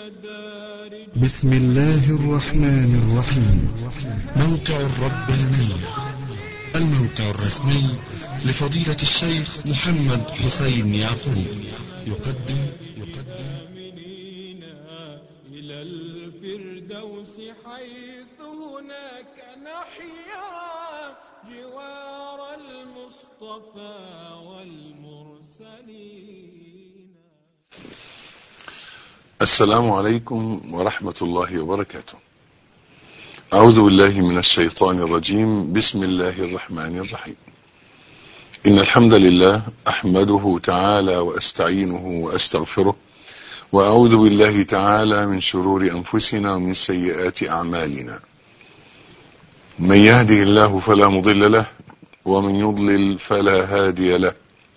المدارج بسم الله الرحمن الرحيم موقع الربانية الموقع الرسمي لفضيلة الشيخ محمد حسين يعقوب يقدم يقدم آمنين إلى الفردوس حيث هناك نحيا جوار المصطفى والمرسلين السلام عليكم ورحمة الله وبركاته أعوذ بالله من الشيطان الرجيم بسم الله الرحمن الرحيم إن الحمد لله أحمده تعالى وأستعينه وأستغفره وأعوذ بالله تعالى من شرور أنفسنا ومن سيئات أعمالنا من يهده الله فلا مضل له ومن يضلل فلا هادي له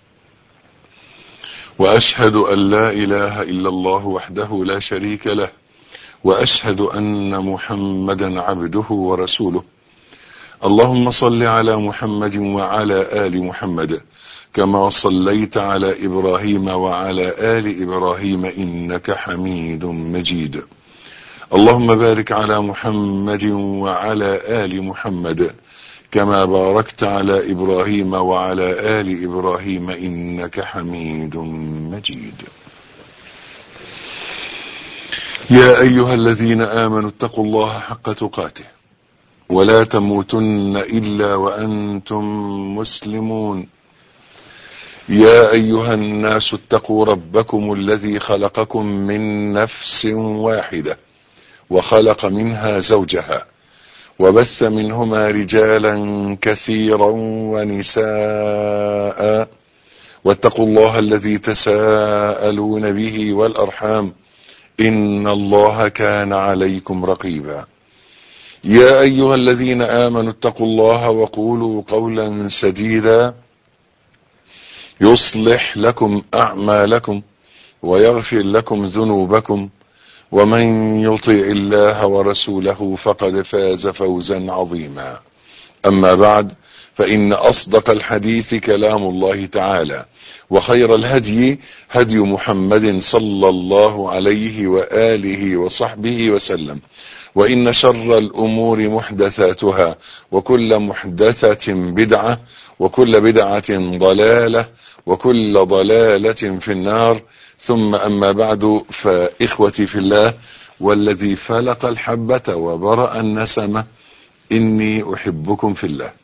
واشهد ان لا اله الا الله وحده لا شريك له واشهد ان محمدا عبده ورسوله اللهم صل على محمد وعلى ال محمد كما صليت على ابراهيم وعلى ال ابراهيم انك حميد مجيد اللهم بارك على محمد وعلى ال محمد كما باركت على ابراهيم وعلى ال ابراهيم انك حميد مجيد يا ايها الذين امنوا اتقوا الله حق تقاته ولا تموتن الا وانتم مسلمون يا ايها الناس اتقوا ربكم الذي خلقكم من نفس واحده وخلق منها زوجها وبث منهما رجالا كثيرا ونساء واتقوا الله الذي تساءلون به والارحام ان الله كان عليكم رقيبا يا ايها الذين امنوا اتقوا الله وقولوا قولا سديدا يصلح لكم اعمالكم ويغفر لكم ذنوبكم ومن يطع الله ورسوله فقد فاز فوزا عظيما اما بعد فان اصدق الحديث كلام الله تعالى وخير الهدي هدي محمد صلى الله عليه واله وصحبه وسلم وان شر الامور محدثاتها وكل محدثه بدعه وكل بدعه ضلاله وكل ضلاله في النار ثم أما بعد فإخوتي في الله والذي فلق الحبة وبرأ النسمة إني أحبكم في الله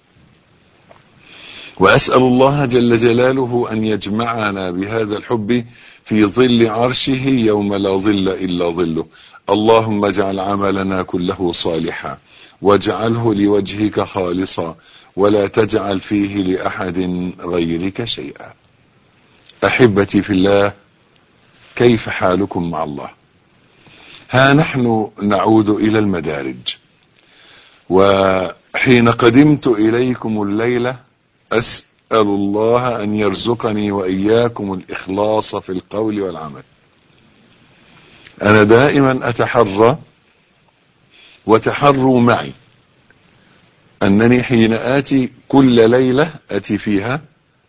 وأسأل الله جل جلاله أن يجمعنا بهذا الحب في ظل عرشه يوم لا ظل إلا ظله اللهم اجعل عملنا كله صالحا واجعله لوجهك خالصا ولا تجعل فيه لأحد غيرك شيئا أحبتي في الله كيف حالكم مع الله ها نحن نعود الى المدارج وحين قدمت اليكم الليله اسال الله ان يرزقني واياكم الاخلاص في القول والعمل انا دائما اتحرى وتحروا معي انني حين اتي كل ليله اتي فيها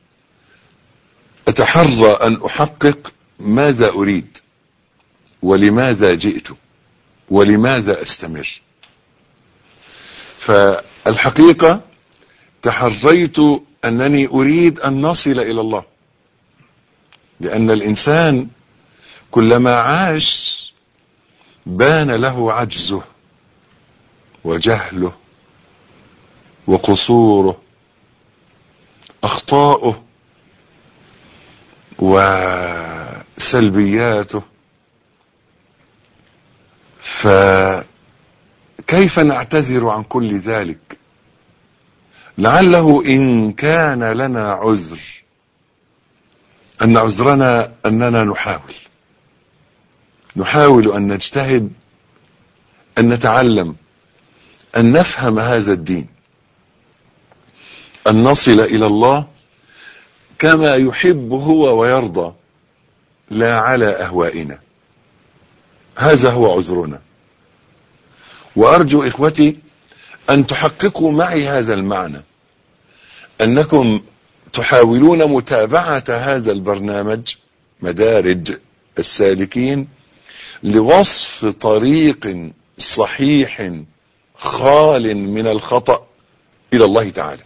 اتحرى ان احقق ماذا اريد ولماذا جئت ولماذا استمر فالحقيقه تحريت انني اريد ان نصل الى الله لان الانسان كلما عاش بان له عجزه وجهله وقصوره اخطاؤه وسلبياته فكيف نعتذر عن كل ذلك لعله ان كان لنا عذر ان عذرنا اننا نحاول نحاول ان نجتهد ان نتعلم ان نفهم هذا الدين ان نصل الى الله كما يحب هو ويرضى لا على اهوائنا هذا هو عذرنا وارجو اخوتي ان تحققوا معي هذا المعنى انكم تحاولون متابعه هذا البرنامج مدارج السالكين لوصف طريق صحيح خال من الخطأ إلى الله تعالى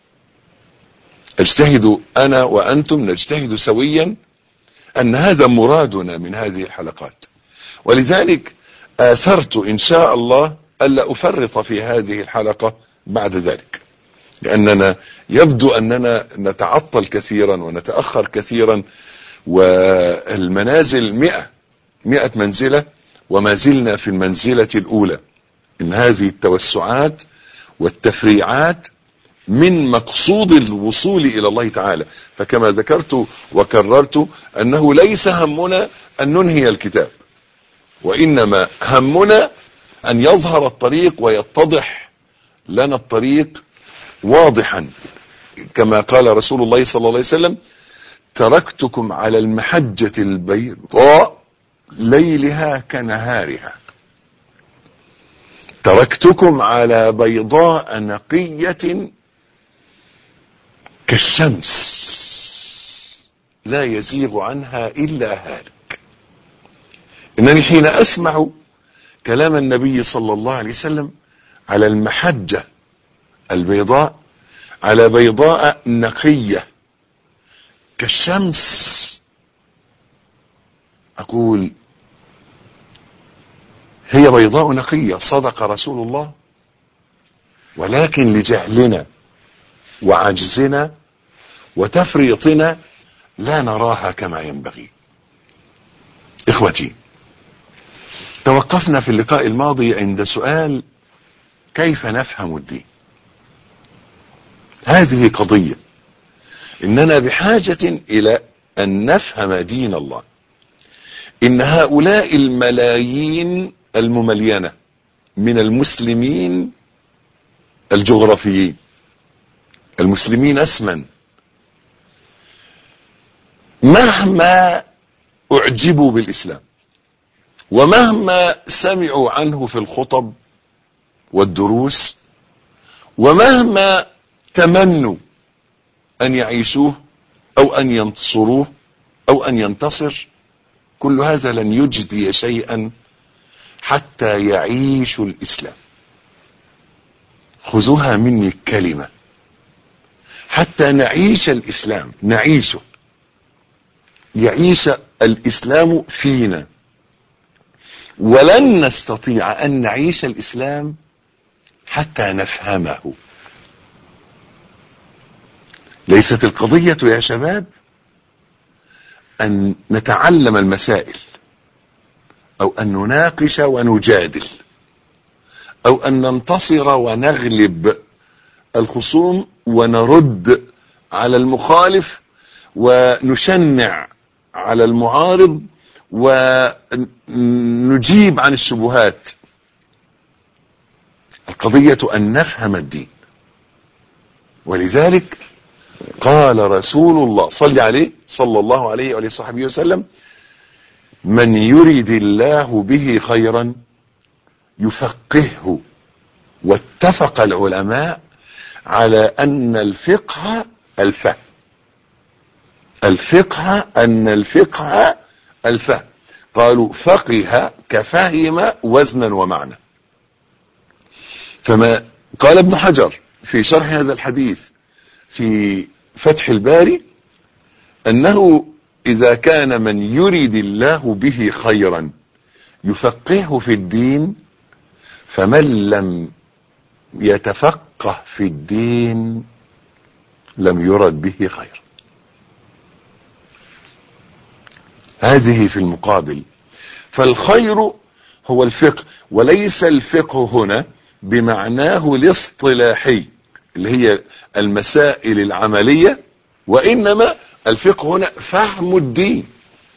اجتهد أنا وأنتم نجتهد سويا أن هذا مرادنا من هذه الحلقات ولذلك آثرت إن شاء الله ألا أفرط في هذه الحلقة بعد ذلك لأننا يبدو أننا نتعطل كثيرا ونتأخر كثيرا والمنازل مئة مئة منزلة وما زلنا في المنزلة الأولى إن هذه التوسعات والتفريعات من مقصود الوصول إلى الله تعالى فكما ذكرت وكررت أنه ليس همنا أن ننهي الكتاب وإنما همنا أن يظهر الطريق ويتضح لنا الطريق واضحا كما قال رسول الله صلى الله عليه وسلم تركتكم على المحجة البيضاء ليلها كنهارها تركتكم على بيضاء نقية كالشمس لا يزيغ عنها إلا هالك إنني حين أسمع كلام النبي صلى الله عليه وسلم على المحجة البيضاء على بيضاء نقية كالشمس أقول هي بيضاء نقية صدق رسول الله ولكن لجهلنا وعجزنا وتفريطنا لا نراها كما ينبغي اخوتي توقفنا في اللقاء الماضي عند سؤال كيف نفهم الدين هذه قضية اننا بحاجة الى ان نفهم دين الله ان هؤلاء الملايين المملينة من المسلمين الجغرافيين المسلمين اسما مهما اعجبوا بالاسلام ومهما سمعوا عنه في الخطب والدروس ومهما تمنوا ان يعيشوه او ان ينصروه او ان ينتصر كل هذا لن يجدي شيئا حتى يعيشوا الاسلام خذوها مني كلمة حتى نعيش الاسلام نعيشه يعيش الاسلام فينا ولن نستطيع ان نعيش الاسلام حتى نفهمه ليست القضية يا شباب ان نتعلم المسائل او ان نناقش ونجادل او ان ننتصر ونغلب الخصوم ونرد على المخالف ونشنع على المعارض ونجيب عن الشبهات القضية ان نفهم الدين ولذلك قال رسول الله صلى عليه صلى الله عليه وعلى صحبه وسلم من يرد الله به خيرا يفقهه واتفق العلماء على ان الفقه الفهم الفقه ان الفقه الفهم قالوا فقه كفهم وزنا ومعنى فما قال ابن حجر في شرح هذا الحديث في فتح الباري انه اذا كان من يريد الله به خيرا يفقهه في الدين فمن لم يتفقه في الدين لم يرد به خير هذه في المقابل فالخير هو الفقه وليس الفقه هنا بمعناه الاصطلاحي اللي هي المسائل العملية وإنما الفقه هنا فهم الدين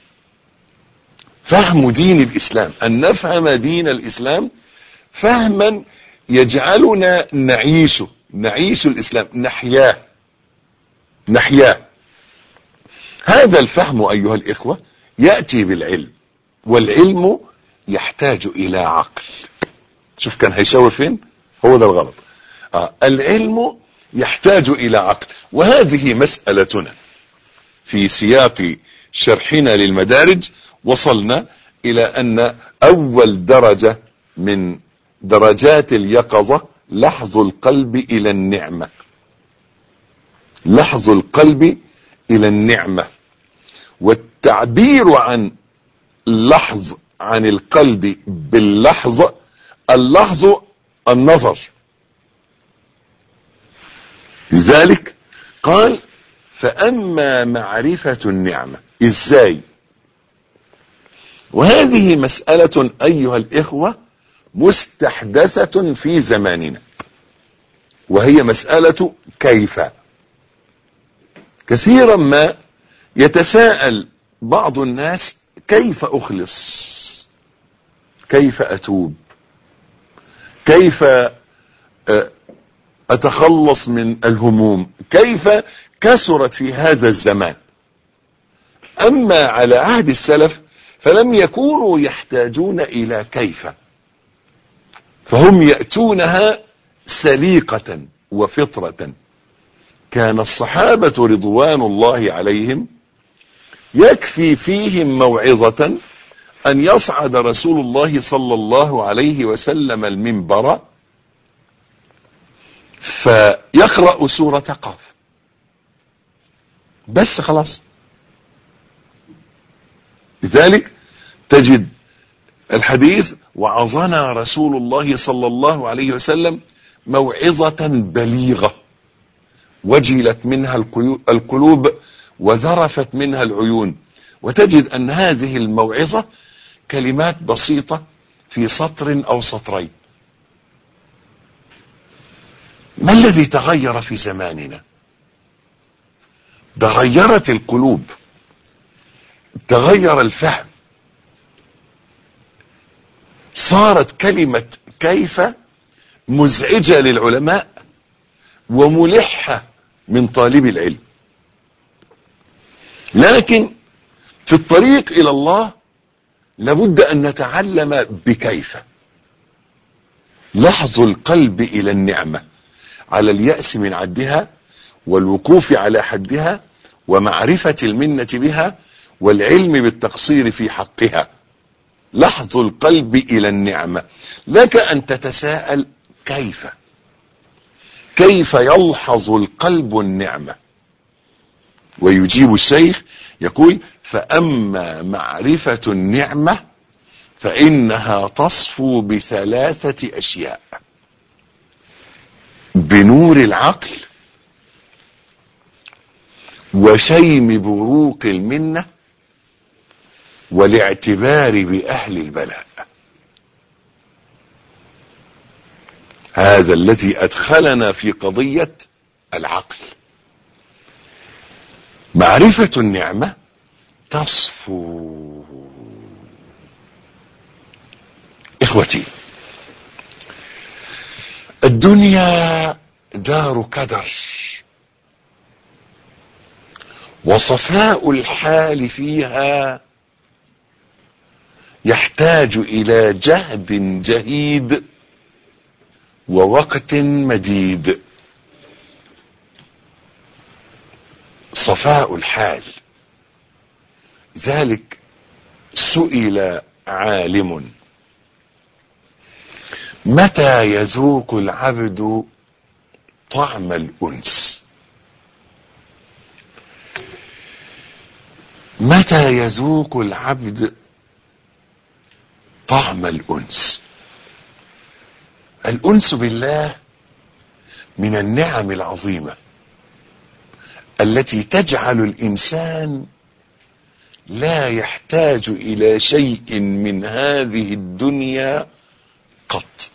فهم دين الإسلام أن نفهم دين الإسلام فهما يجعلنا نعيشه نعيش الإسلام نحياه نحياه هذا الفهم أيها الإخوة يأتي بالعلم والعلم يحتاج إلى عقل شوف كان هيشاور فين هو ده الغلط آه العلم يحتاج إلى عقل وهذه مسألتنا في سياق شرحنا للمدارج وصلنا الى ان اول درجة من درجات اليقظة لحظ القلب الى النعمة لحظ القلب الى النعمة والتعبير عن اللحظ عن القلب باللحظة اللحظ النظر لذلك قال فأما معرفة النعمة ازاي وهذه مسألة أيها الإخوة مستحدثة في زماننا وهي مسألة كيف كثيرا ما يتساءل بعض الناس كيف أخلص كيف أتوب كيف أتخلص من الهموم كيف كثرت في هذا الزمان أما على عهد السلف فلم يكونوا يحتاجون إلى كيف فهم يأتونها سليقة وفطرة كان الصحابة رضوان الله عليهم يكفي فيهم موعظة أن يصعد رسول الله صلى الله عليه وسلم المنبر فيقرأ سورة قاف بس خلاص لذلك تجد الحديث وعظنا رسول الله صلى الله عليه وسلم موعظة بليغة وجلت منها القلوب وذرفت منها العيون وتجد أن هذه الموعظة كلمات بسيطة في سطر أو سطرين ما الذي تغير في زماننا تغيرت القلوب تغير الفهم صارت كلمة كيف مزعجة للعلماء وملحة من طالب العلم لكن في الطريق إلى الله لابد أن نتعلم بكيف لحظ القلب إلى النعمة على اليأس من عدها والوقوف على حدها ومعرفة المنة بها والعلم بالتقصير في حقها لحظ القلب إلى النعمة لك أن تتساءل كيف كيف يلحظ القلب النعمة ويجيب الشيخ يقول فأما معرفة النعمة فإنها تصفو بثلاثة أشياء بنور العقل وشيم بروق المنة والاعتبار بأهل البلاء هذا الذي أدخلنا في قضية العقل معرفة النعمة تصفو إخوتي الدنيا دار كدر وصفاء الحال فيها يحتاج الى جهد جهيد ووقت مديد صفاء الحال ذلك سئل عالم متى يذوق العبد طعم الانس متى يذوق العبد طعم الانس الانس بالله من النعم العظيمه التي تجعل الانسان لا يحتاج الى شيء من هذه الدنيا قط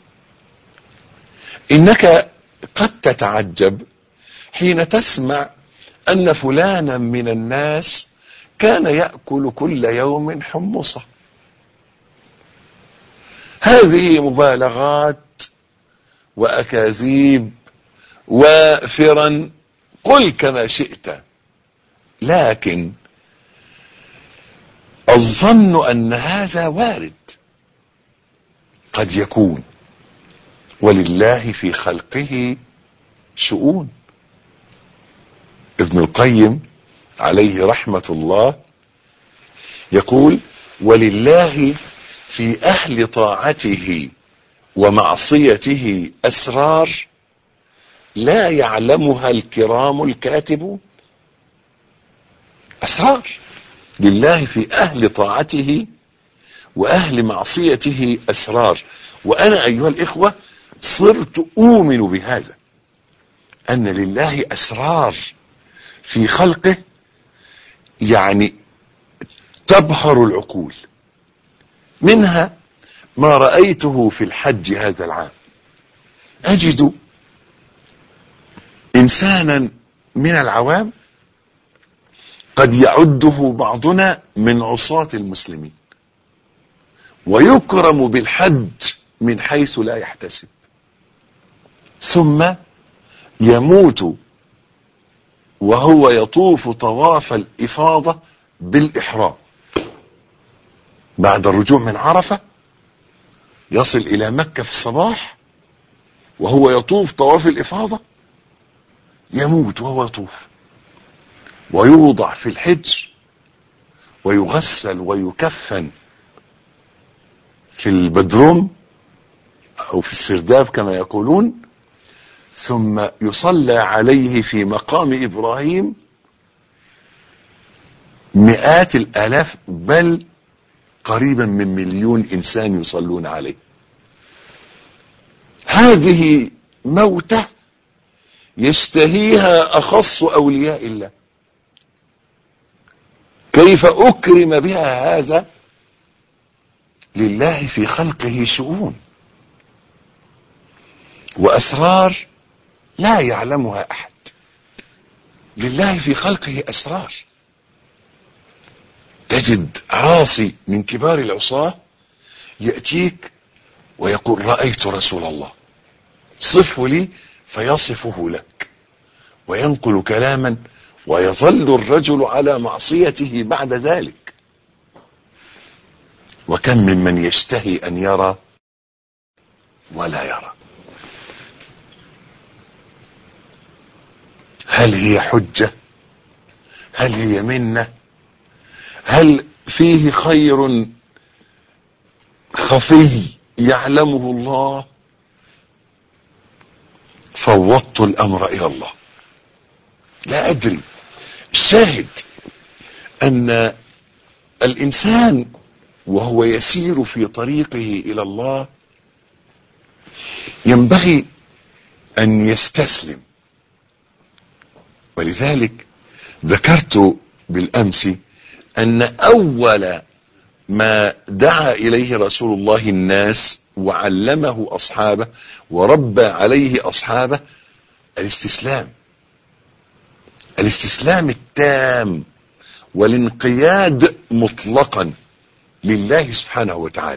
انك قد تتعجب حين تسمع ان فلانا من الناس كان ياكل كل يوم حمصه هذه مبالغات واكاذيب وفرا قل كما شئت لكن الظن ان هذا وارد قد يكون ولله في خلقه شؤون ابن القيم عليه رحمة الله يقول ولله في اهل طاعته ومعصيته اسرار لا يعلمها الكرام الكاتبون اسرار لله في اهل طاعته واهل معصيته اسرار وانا ايها الاخوه صرت اؤمن بهذا ان لله اسرار في خلقه يعني تبهر العقول منها ما رايته في الحج هذا العام اجد انسانا من العوام قد يعده بعضنا من عصاة المسلمين ويكرم بالحج من حيث لا يحتسب ثم يموت وهو يطوف طواف الإفاضة بالإحرام بعد الرجوع من عرفة يصل إلى مكة في الصباح وهو يطوف طواف الإفاضة يموت وهو يطوف ويوضع في الحجر ويغسل ويكفن في البدروم او في السرداب كما يقولون ثم يصلى عليه في مقام ابراهيم مئات الالاف بل قريبا من مليون انسان يصلون عليه هذه موته يشتهيها اخص اولياء الله كيف اكرم بها هذا لله في خلقه شؤون واسرار لا يعلمها احد لله في خلقه اسرار تجد عاصي من كبار العصاه ياتيك ويقول رايت رسول الله صفه لي فيصفه لك وينقل كلاما ويظل الرجل على معصيته بعد ذلك وكم ممن يشتهي ان يرى ولا يرى هل هي حجه هل هي منه هل فيه خير خفي يعلمه الله فوضت الامر الى الله لا ادري الشاهد ان الانسان وهو يسير في طريقه الى الله ينبغي ان يستسلم ولذلك ذكرت بالامس ان اول ما دعا اليه رسول الله الناس وعلمه اصحابه وربى عليه اصحابه الاستسلام الاستسلام التام والانقياد مطلقا لله سبحانه وتعالى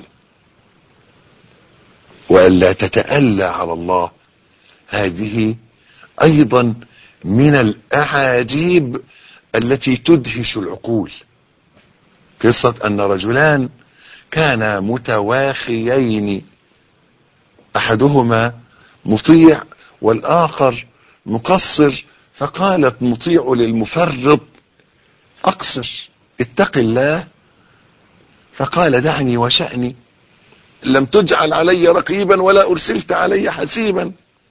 والا تتالى على الله هذه ايضا من الاعاجيب التي تدهش العقول قصه ان رجلان كانا متواخيين احدهما مطيع والاخر مقصر فقالت مطيع للمفرط اقصر اتق الله فقال دعني وشأني لم تجعل علي رقيبا ولا ارسلت علي حسيبا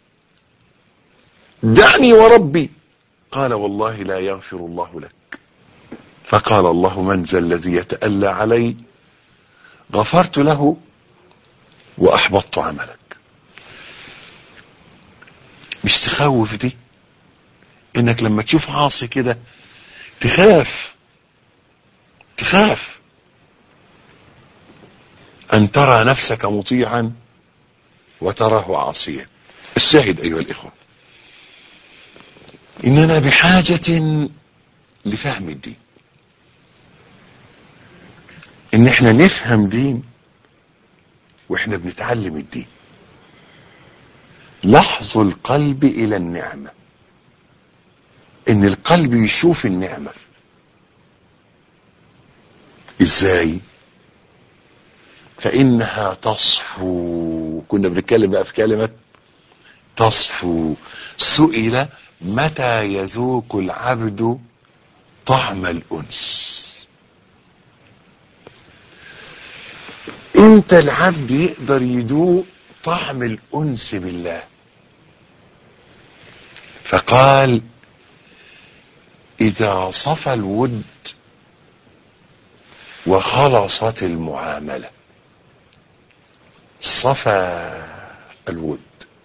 دعني وربي قال والله لا يغفر الله لك فقال الله من ذا الذي يتألى علي غفرت له واحبطت عملك مش تخوف دي انك لما تشوف عاصي كده تخاف تخاف ان ترى نفسك مطيعا وتراه عاصيا الشاهد ايها الاخوه اننا بحاجه لفهم الدين ان احنا نفهم دين واحنا بنتعلم الدين لحظ القلب الى النعمه ان القلب يشوف النعمه ازاي فانها تصفو كنا بنتكلم بقى في كلمه تصفو سئل متى يذوق العبد طعم الانس امتى العبد يقدر يدوق طعم الانس بالله فقال اذا صفى الود وخلصت المعامله صفى الود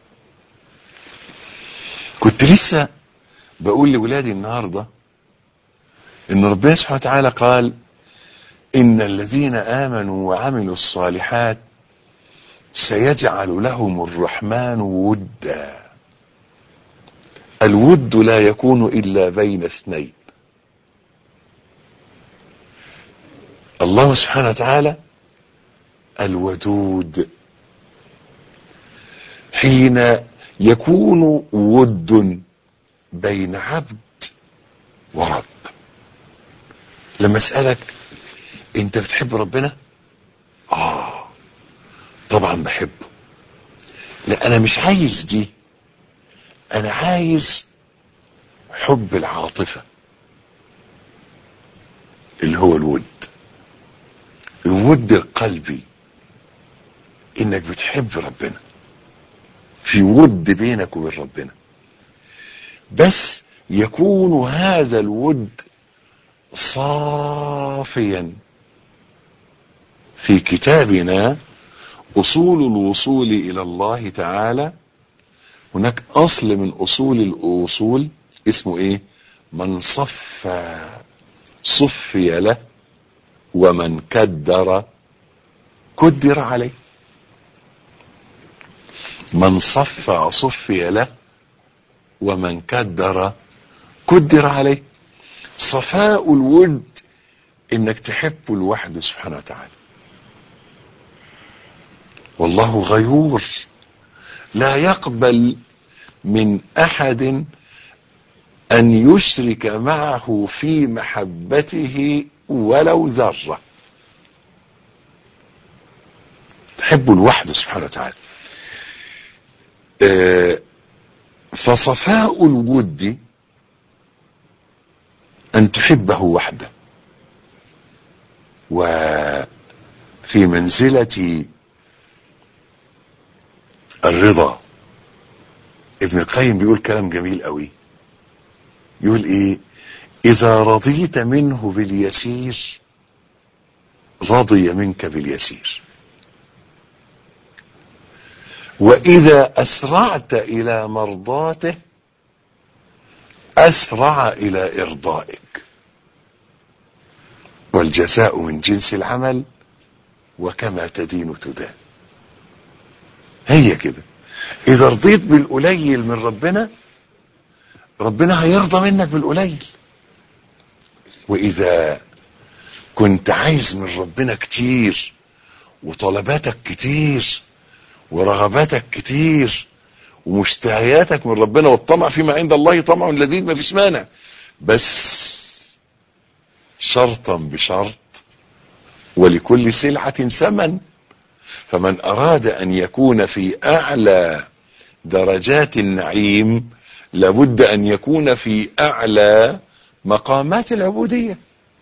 كنت لسه بقول لولادي النهارده ان ربنا سبحانه وتعالى قال ان الذين امنوا وعملوا الصالحات سيجعل لهم الرحمن ودا الود لا يكون الا بين اثنين الله سبحانه وتعالى الودود حين يكون ود بين عبد ورب لما اسالك انت بتحب ربنا اه طبعا بحبه لا انا مش عايز دي انا عايز حب العاطفه اللي هو الود الود القلبي انك بتحب ربنا في ود بينك وبين ربنا بس يكون هذا الود صافيا في كتابنا اصول الوصول الى الله تعالى هناك اصل من اصول الاصول اسمه ايه من صفى صفي له ومن كدر كدر عليه من صفى صفي له ومن كدر كدر عليه صفاء الود انك تحبه لوحده سبحانه وتعالى والله غيور لا يقبل من احد ان يشرك معه في محبته ولو ذره تحبه لوحده سبحانه وتعالى آه، فصفاء الود ان تحبه وحده وفي منزله الرضا ابن القيم بيقول كلام جميل قوي يقول ايه اذا رضيت منه باليسير رضي منك باليسير واذا اسرعت الى مرضاته اسرع الى ارضائك والجزاء من جنس العمل وكما تدين تدان هي كده اذا رضيت بالقليل من ربنا ربنا هيرضى منك بالقليل واذا كنت عايز من ربنا كتير وطلباتك كتير ورغباتك كتير ومشتهياتك من ربنا والطمع فيما عند الله طمع لذيذ ما فيش مانع بس شرطا بشرط ولكل سلعة ثمن فمن أراد أن يكون في أعلى درجات النعيم لابد أن يكون في أعلى مقامات العبودية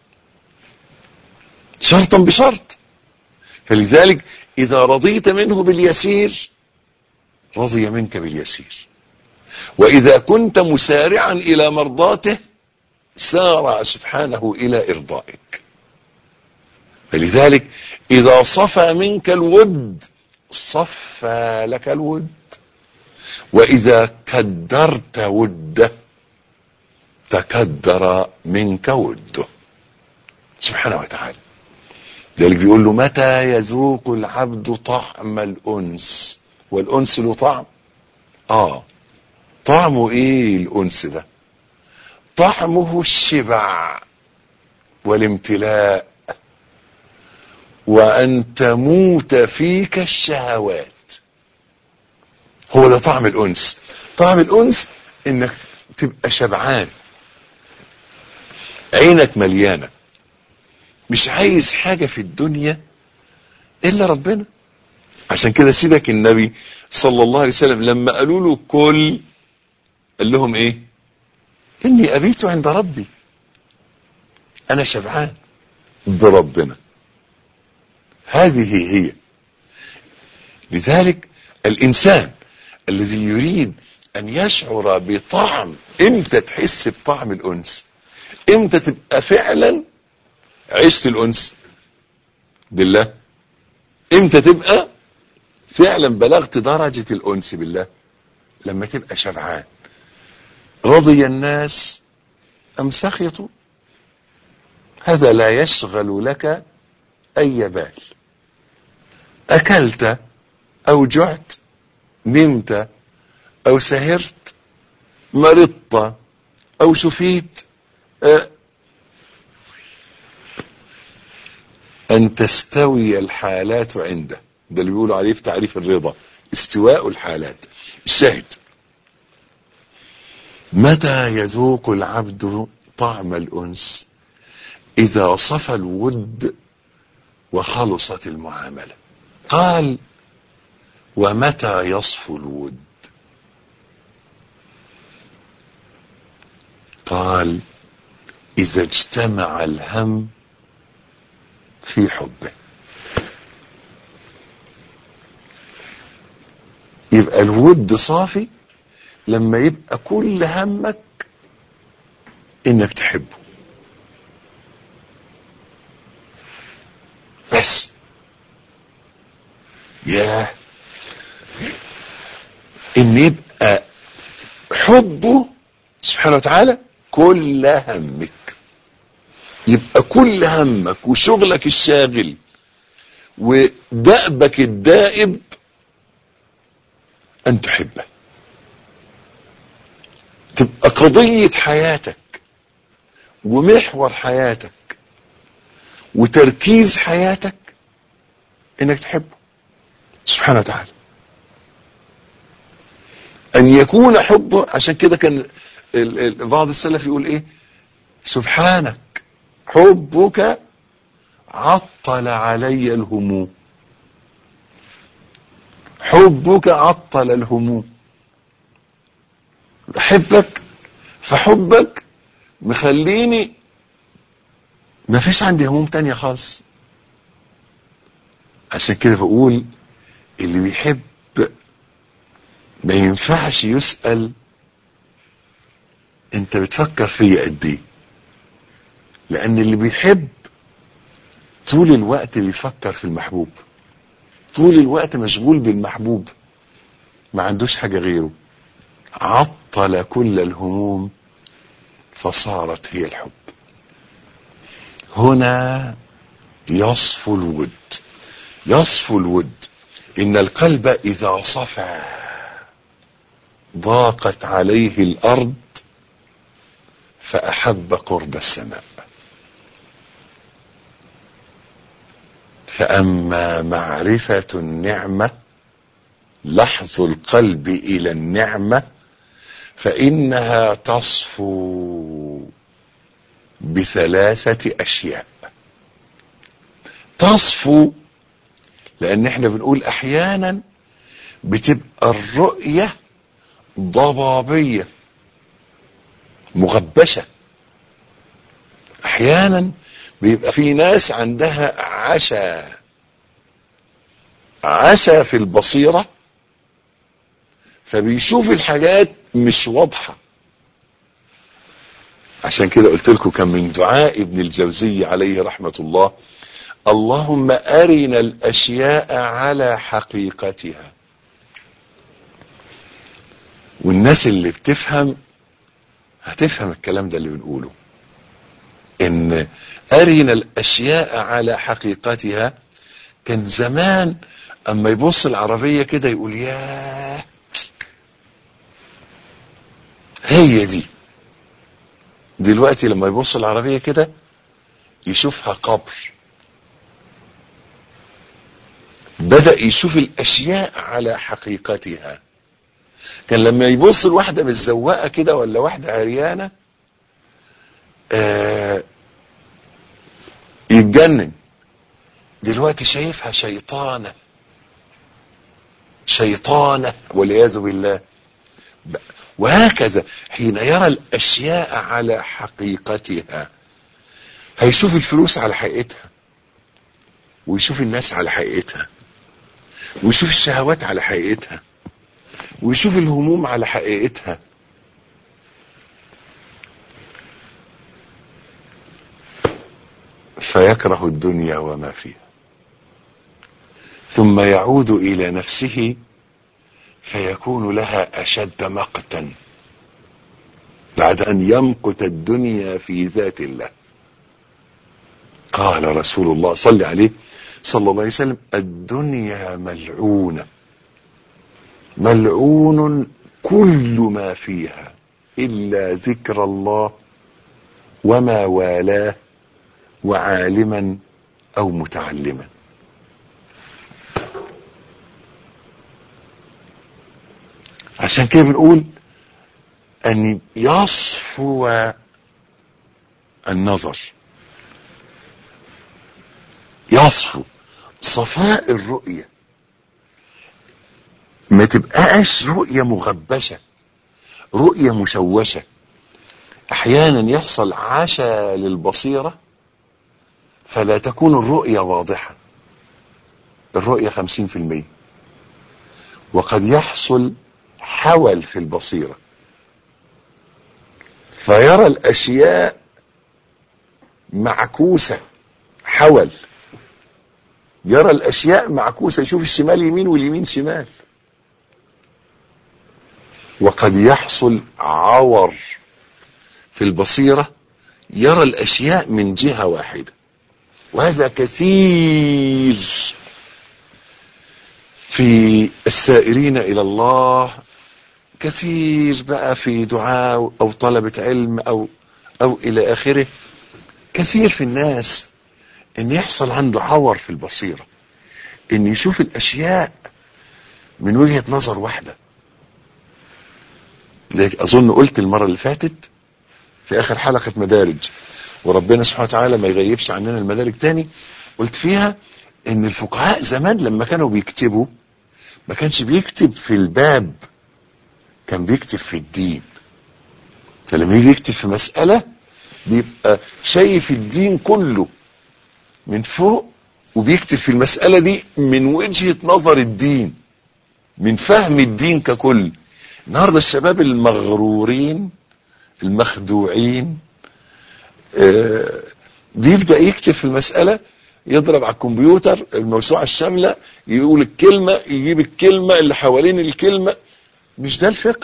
شرطا بشرط فلذلك إذا رضيت منه باليسير رضي منك باليسير وإذا كنت مسارعا إلى مرضاته سارع سبحانه إلى إرضائك فلذلك إذا صفى منك الود صفى لك الود وإذا كدرت وده تكدر منك وده سبحانه وتعالى ذلك بيقول له متى يذوق العبد طعم الأنس والأنس له طعم آه طعمه إيه الأنس ده طعمه الشبع والامتلاء وأن تموت فيك الشهوات هو ده طعم الأنس طعم الأنس إنك تبقى شبعان عينك مليانة مش عايز حاجة في الدنيا إلا ربنا عشان كده سيدك النبي صلى الله عليه وسلم لما قالوا له كل قال لهم ايه اني ابيت عند ربي انا شبعان بربنا هذه هي لذلك الإنسان الذي يريد أن يشعر بطعم إمتى تحس بطعم الأنس إمتى تبقى فعلا عشت الأنس بالله إمتى تبقى فعلا بلغت درجة الأنس بالله لما تبقى شبعان رضي الناس أم سخطوا هذا لا يشغل لك أي بال أكلت أو جعت نمت أو سهرت مرضت أو شفيت أه أن تستوي الحالات عنده ده اللي بيقولوا عليه في تعريف الرضا استواء الحالات الشاهد متى يذوق العبد طعم الأنس إذا صفى الود وخلصت المعاملة قال ومتى يصفو الود قال إذا اجتمع الهم في حبه يبقى الود صافي لما يبقى كل همك انك تحبه بس ياه ان يبقى حبه سبحانه وتعالى كل همك يبقى كل همك وشغلك الشاغل ودأبك الدائب أن تحبه تبقى قضية حياتك ومحور حياتك وتركيز حياتك انك تحبه سبحانه وتعالى ان يكون حبه عشان كده كان ال- ال- بعض السلف يقول ايه سبحانك حبك عطل علي الهموم حبك عطل الهموم بحبك فحبك مخليني ما فيش عندي هموم تانية خالص عشان كده بقول اللي بيحب ما ينفعش يسأل انت بتفكر فيا قد ايه لان اللي بيحب طول الوقت بيفكر في المحبوب طول الوقت مشغول بالمحبوب ما عندوش حاجة غيره عطل كل الهموم فصارت هي الحب هنا يصفو الود يصفو الود إن القلب إذا صفى ضاقت عليه الأرض فأحب قرب السماء فأما معرفة النعمة لحظ القلب إلى النعمة فإنها تصفو بثلاثة أشياء تصفو لأن احنا بنقول أحيانا بتبقى الرؤية ضبابية مغبشة أحيانا بيبقى في ناس عندها عشا عشا في البصيرة فبيشوف الحاجات مش واضحة عشان كده قلت لكم كان من دعاء ابن الجوزي عليه رحمة الله اللهم أرنا الأشياء على حقيقتها والناس اللي بتفهم هتفهم الكلام ده اللي بنقوله ان أرنا الأشياء على حقيقتها كان زمان اما يبص العربية كده يقول ياه هي دي دلوقتي لما يبص العربية كده يشوفها قبر بدأ يشوف الأشياء على حقيقتها كان لما يبص الواحدة بالزواقة كده ولا واحدة عريانة آه يتجنن دلوقتي شايفها شيطانة شيطانة والعياذ بالله وهكذا حين يرى الأشياء على حقيقتها هيشوف الفلوس على حقيقتها ويشوف الناس على حقيقتها ويشوف الشهوات على حقيقتها ويشوف الهموم على حقيقتها فيكره الدنيا وما فيها ثم يعود الى نفسه فيكون لها اشد مقتا بعد ان يمقت الدنيا في ذات الله قال رسول الله صلى عليه صلى الله عليه وسلم الدنيا ملعونه ملعون كل ما فيها الا ذكر الله وما والاه وعالما او متعلما عشان كده بنقول ان يصفو النظر يصفو صفاء الرؤية ما تبقاش رؤية مغبشة رؤية مشوشة احيانا يحصل عشا للبصيرة فلا تكون الرؤية واضحة الرؤية خمسين في المية وقد يحصل حول في البصيرة فيرى الاشياء معكوسة حول يرى الاشياء معكوسة يشوف الشمال يمين واليمين شمال وقد يحصل عور في البصيرة يرى الاشياء من جهة واحدة وهذا كثير في السائرين الى الله كثير بقى في دعاء او طلبة علم او او الى اخره كثير في الناس ان يحصل عنده عور في البصيرة ان يشوف الاشياء من وجهة نظر واحدة لذلك اظن قلت المرة اللي فاتت في اخر حلقة مدارج وربنا سبحانه وتعالى ما يغيبش عننا المدارج تاني قلت فيها ان الفقهاء زمان لما كانوا بيكتبوا ما كانش بيكتب في الباب كان بيكتب في الدين فلما يجي يكتب في مسألة بيبقى شايف الدين كله من فوق وبيكتب في المسألة دي من وجهة نظر الدين من فهم الدين ككل النهاردة الشباب المغرورين المخدوعين آه بيبدأ يكتب في المسألة يضرب على الكمبيوتر الموسوعة الشاملة يقول الكلمة يجيب الكلمة اللي حوالين الكلمة مش ده الفقه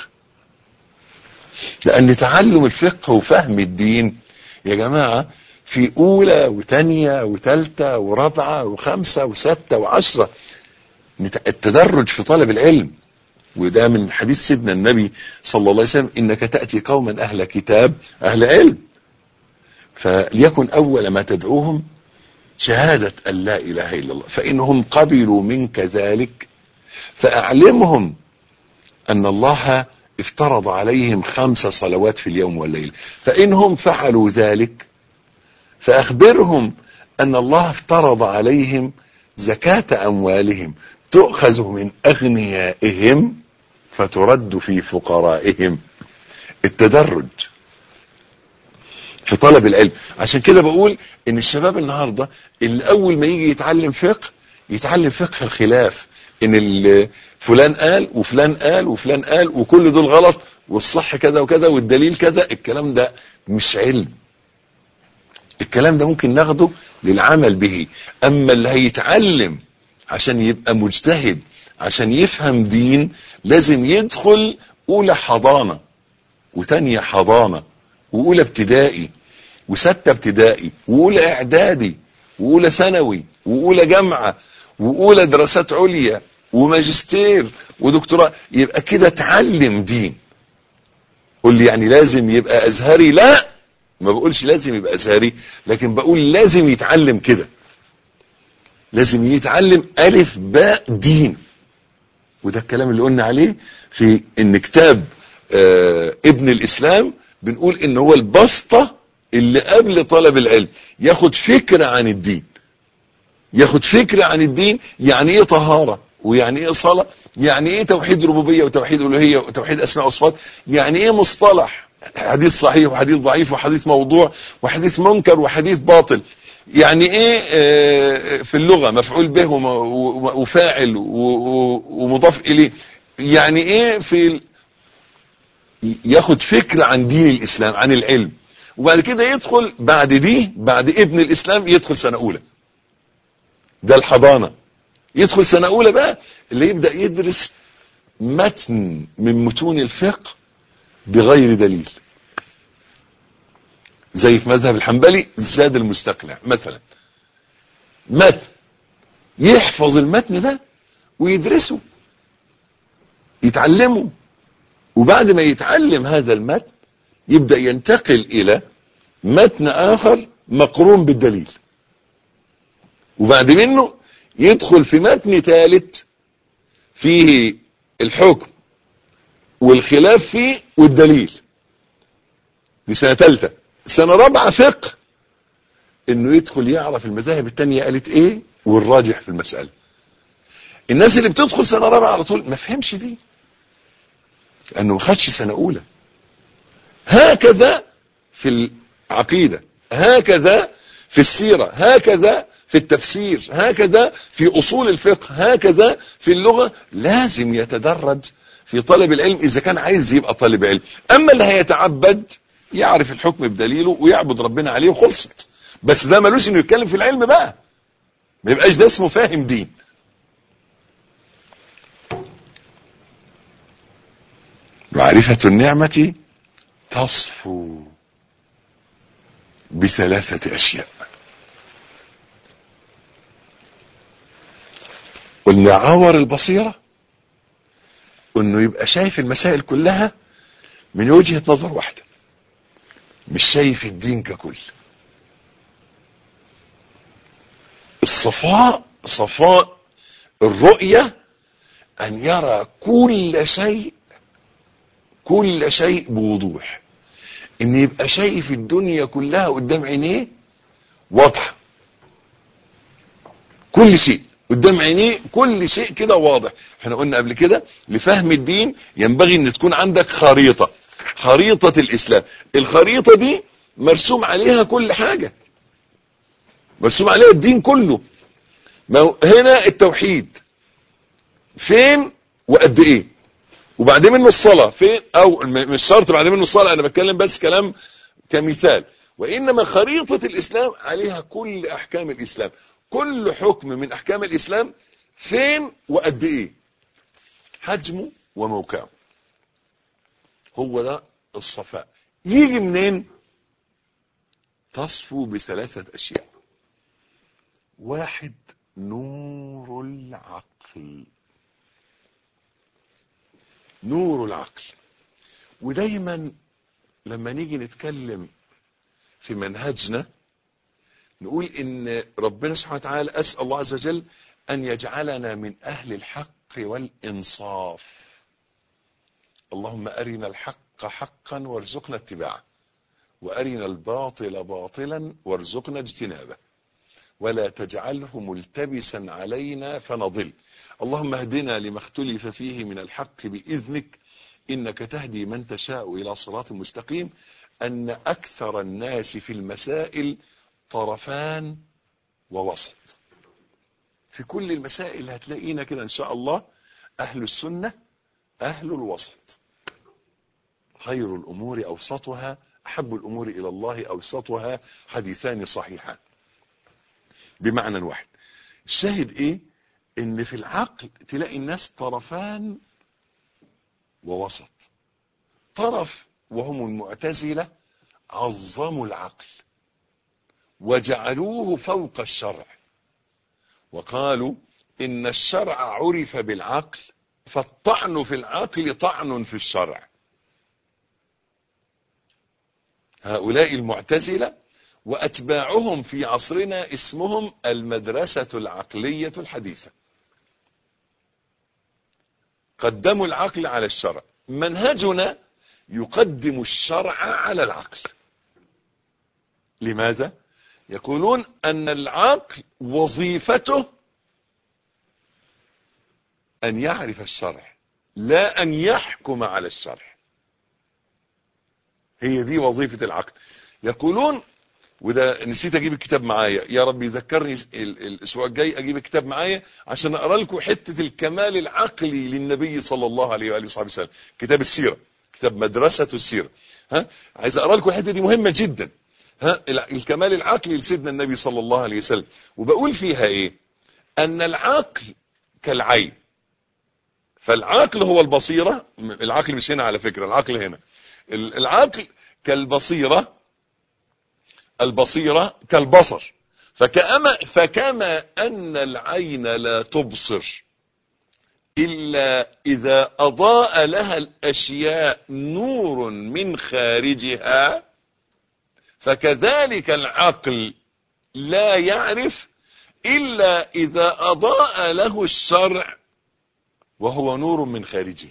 لأن تعلم الفقه وفهم الدين يا جماعة في أولى وتانية وتالتة ورابعة وخمسة وستة وعشرة التدرج في طلب العلم وده من حديث سيدنا النبي صلى الله عليه وسلم إنك تأتي قوما أهل كتاب أهل علم فليكن أول ما تدعوهم شهادة أن لا إله إلا الله فإنهم قبلوا منك ذلك فأعلمهم أن الله افترض عليهم خمس صلوات في اليوم والليل فإنهم فعلوا ذلك فأخبرهم أن الله افترض عليهم زكاة أموالهم تؤخذ من أغنيائهم فترد في فقرائهم التدرج في طلب العلم عشان كده بقول ان الشباب النهاردة اللي اول ما يجي يتعلم فقه يتعلم فقه الخلاف ان فلان قال وفلان قال وفلان قال وكل دول غلط والصح كذا وكذا والدليل كذا الكلام ده مش علم الكلام ده ممكن ناخده للعمل به اما اللي هيتعلم عشان يبقى مجتهد عشان يفهم دين لازم يدخل اولى حضانة وتانية حضانة واولى ابتدائي وستة ابتدائي واولى اعدادي واولى ثانوي واولى جامعة واولى دراسات عليا وماجستير ودكتوراه يبقى كده اتعلم دين قول لي يعني لازم يبقى ازهري لا ما بقولش لازم يبقى ازهري لكن بقول لازم يتعلم كده لازم يتعلم الف باء دين وده الكلام اللي قلنا عليه في ان كتاب آه ابن الاسلام بنقول ان هو البسطة اللي قبل طلب العلم ياخد فكرة عن الدين ياخد فكرة عن الدين يعني ايه طهارة ويعني ايه صلاة يعني ايه توحيد ربوبية وتوحيد الوهية وتوحيد اسماء وصفات يعني ايه مصطلح حديث صحيح وحديث ضعيف وحديث موضوع وحديث منكر وحديث باطل يعني ايه آه، في اللغة مفعول به وم- و- وفاعل و- و- ومضاف اليه يعني ايه في ال- ياخد فكرة عن دين الاسلام عن العلم وبعد كده يدخل بعد دي بعد ابن الاسلام يدخل سنة اولى ده الحضانة يدخل سنة اولى بقى اللي يبدأ يدرس متن من متون الفقه بغير دليل زي في مذهب الحنبلي زاد المستقنع مثلا متن يحفظ المتن ده ويدرسه يتعلمه وبعد ما يتعلم هذا المتن يبدأ ينتقل إلى متن آخر مقرون بالدليل وبعد منه يدخل في متن ثالث فيه الحكم والخلاف فيه والدليل دي سنة ثالثة سنة رابعة فقه انه يدخل يعرف المذاهب التانية قالت ايه والراجح في المسألة الناس اللي بتدخل سنة رابعة على طول ما فهمش دي لانه ما خدش سنة اولى هكذا في العقيدة هكذا في السيرة هكذا في التفسير هكذا في اصول الفقه هكذا في اللغة لازم يتدرج في طلب العلم اذا كان عايز يبقى طالب علم اما اللي هيتعبد يعرف الحكم بدليله ويعبد ربنا عليه وخلصت بس ده ملوش انه يتكلم في العلم بقى ما يبقاش ده اسمه فاهم دين معرفة النعمة تصفو بثلاثة أشياء قلنا عور البصيرة انه يبقى شايف المسائل كلها من وجهة نظر واحدة مش شايف الدين ككل الصفاء صفاء الرؤية ان يرى كل شيء كل شيء بوضوح ان يبقى شايف الدنيا كلها قدام عينيه واضحة كل شيء قدام عينيه كل شيء كده واضح احنا قلنا قبل كده لفهم الدين ينبغي ان تكون عندك خريطة خريطة الاسلام الخريطة دي مرسوم عليها كل حاجة مرسوم عليها الدين كله ما هو هنا التوحيد فين وقد ايه وبعد منه الصلاة فين او م- مش شرط بعد منه الصلاة انا بتكلم بس كلام كمثال وانما خريطة الاسلام عليها كل احكام الاسلام كل حكم من احكام الاسلام فين وقد ايه حجمه وموقعه هو ده الصفاء يجي منين تصفو بثلاثة اشياء واحد نور العقل نور العقل ودايما لما نيجي نتكلم في منهجنا نقول ان ربنا سبحانه وتعالى اسال الله عز وجل ان يجعلنا من اهل الحق والانصاف اللهم ارنا الحق حقا وارزقنا اتباعه وارنا الباطل باطلا وارزقنا اجتنابه ولا تجعله ملتبسا علينا فنضل اللهم اهدنا لما اختلف فيه من الحق باذنك انك تهدي من تشاء الى صراط مستقيم ان اكثر الناس في المسائل طرفان ووسط في كل المسائل هتلاقينا كده ان شاء الله اهل السنة اهل الوسط خير الامور اوسطها احب الامور الى الله اوسطها حديثان صحيحان بمعنى واحد الشاهد ايه ان في العقل تلاقي الناس طرفان ووسط طرف وهم المعتزلة عظموا العقل وجعلوه فوق الشرع وقالوا إن الشرع عرف بالعقل فالطعن في العقل طعن في الشرع هؤلاء المعتزلة وأتباعهم في عصرنا اسمهم المدرسة العقلية الحديثة قدموا العقل على الشرع منهجنا يقدم الشرع على العقل لماذا؟ يقولون أن العقل وظيفته أن يعرف الشرع لا أن يحكم على الشرع هي دي وظيفة العقل يقولون وده نسيت اجيب الكتاب معايا يا رب يذكرني ال- الاسبوع الجاي اجيب الكتاب معايا عشان اقرا لكم حته الكمال العقلي للنبي صلى الله عليه واله وصحبه وسلم كتاب السيره كتاب مدرسه السيره ها عايز اقرا لكم الحته دي مهمه جدا ها ال- الكمال العقلي لسيدنا النبي صلى الله عليه وسلم وبقول فيها ايه ان العقل كالعين فالعقل هو البصيره م- العقل مش هنا على فكره العقل هنا ال- العقل كالبصيره البصيرة كالبصر فكما, فكما أن العين لا تبصر إلا إذا أضاء لها الأشياء نور من خارجها فكذلك العقل لا يعرف إلا إذا أضاء له الشرع وهو نور من خارجه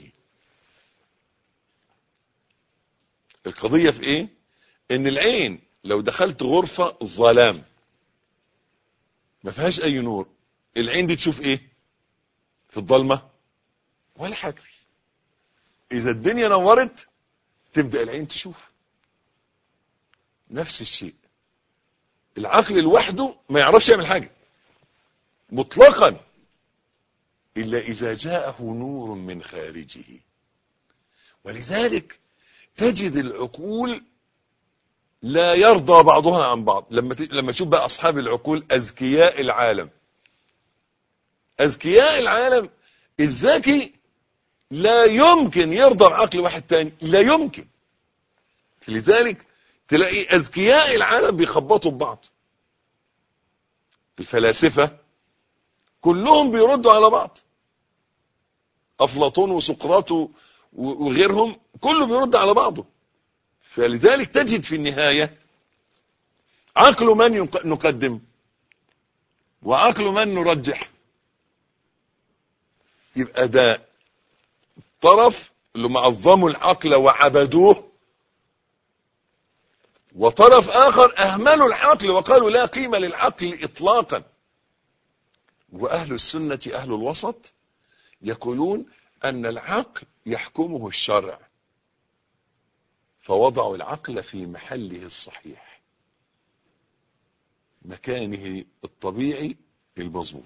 القضية في إيه؟ إن العين لو دخلت غرفة ظلام ما فيهاش اي نور العين دي تشوف ايه في الضلمة ولا حاجة اذا الدنيا نورت تبدأ العين تشوف نفس الشيء العقل لوحده ما يعرفش يعمل حاجة مطلقا الا اذا جاءه نور من خارجه ولذلك تجد العقول لا يرضى بعضها عن بعض لما ت... لما تشوف بقى اصحاب العقول اذكياء العالم اذكياء العالم الذكي لا يمكن يرضى بعقل واحد تاني لا يمكن لذلك تلاقي اذكياء العالم بيخبطوا ببعض الفلاسفة كلهم بيردوا على بعض افلاطون وسقراط و- وغيرهم كله بيرد على بعضه فلذلك تجد في النهاية عقل من ينق- نقدم وعقل من نرجح يبقى ده طرف اللي معظموا العقل وعبدوه وطرف آخر أهملوا العقل وقالوا لا قيمة للعقل إطلاقا وأهل السنة أهل الوسط يقولون أن العقل يحكمه الشرع فوضعوا العقل في محله الصحيح مكانه الطبيعي المظبوط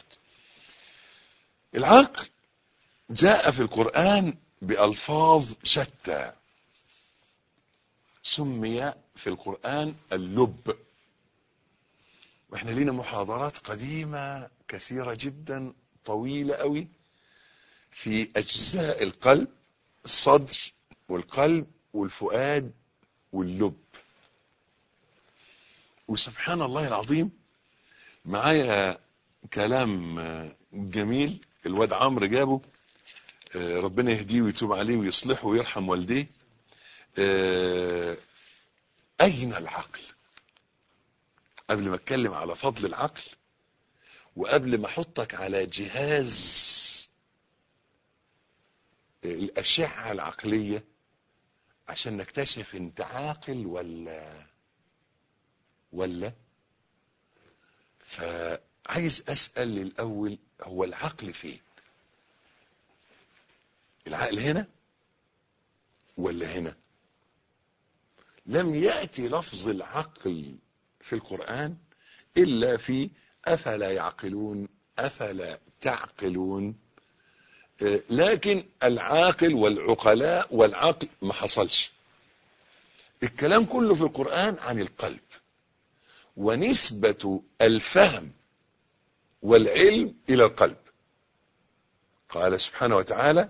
العقل جاء في القرآن بألفاظ شتى سمي في القرآن اللب واحنا لينا محاضرات قديمة كثيرة جدا طويلة قوي في أجزاء القلب الصدر والقلب والفؤاد واللب وسبحان الله العظيم معايا كلام آه، جميل الواد عمرو جابه آه، ربنا يهديه ويتوب عليه ويصلحه ويرحم والديه آه، أين العقل قبل ما اتكلم على فضل العقل وقبل ما احطك على جهاز الأشعة العقلية عشان نكتشف انت عاقل ولا ولا فعايز اسأل الاول هو العقل فين العقل هنا ولا هنا لم يأتي لفظ العقل في القرآن إلا في أفلا يعقلون أفلا تعقلون آه، لكن العاقل والعقلاء والعقل ما حصلش الكلام كله في القرآن عن القلب ونسبة الفهم والعلم إلى القلب قال سبحانه وتعالى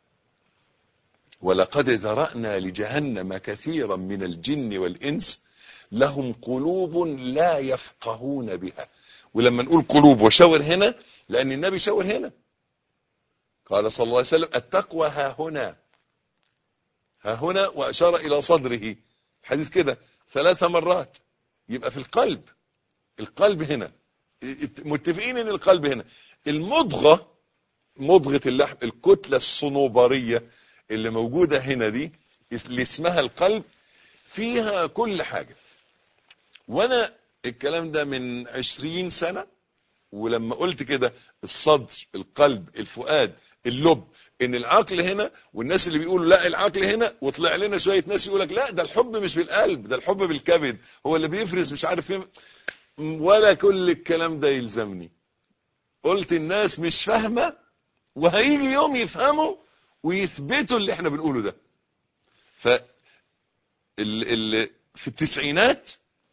ولقد ذرأنا لجهنم كثيرا من الجن والإنس لهم قلوب لا يفقهون بها ولما نقول قلوب وشاور هنا لأن النبي شاور هنا قال صلى الله عليه وسلم التقوى ها هنا ها هنا وأشار إلى صدره حديث كده ثلاث مرات يبقى في القلب القلب هنا متفقين ان القلب هنا المضغة مضغة اللحم الكتلة الصنوبرية اللي موجودة هنا دي اللي اسمها القلب فيها كل حاجة وانا الكلام ده من عشرين سنة ولما قلت كده الصدر القلب الفؤاد اللب ان العقل هنا والناس اللي بيقولوا لا العقل هنا وطلع لنا شويه ناس يقول لك لا ده الحب مش بالقلب ده الحب بالكبد هو اللي بيفرز مش عارف فين ولا كل الكلام ده يلزمني قلت الناس مش فاهمه وهيجي يوم يفهموا ويثبتوا اللي احنا بنقوله ده ف ال ال في التسعينات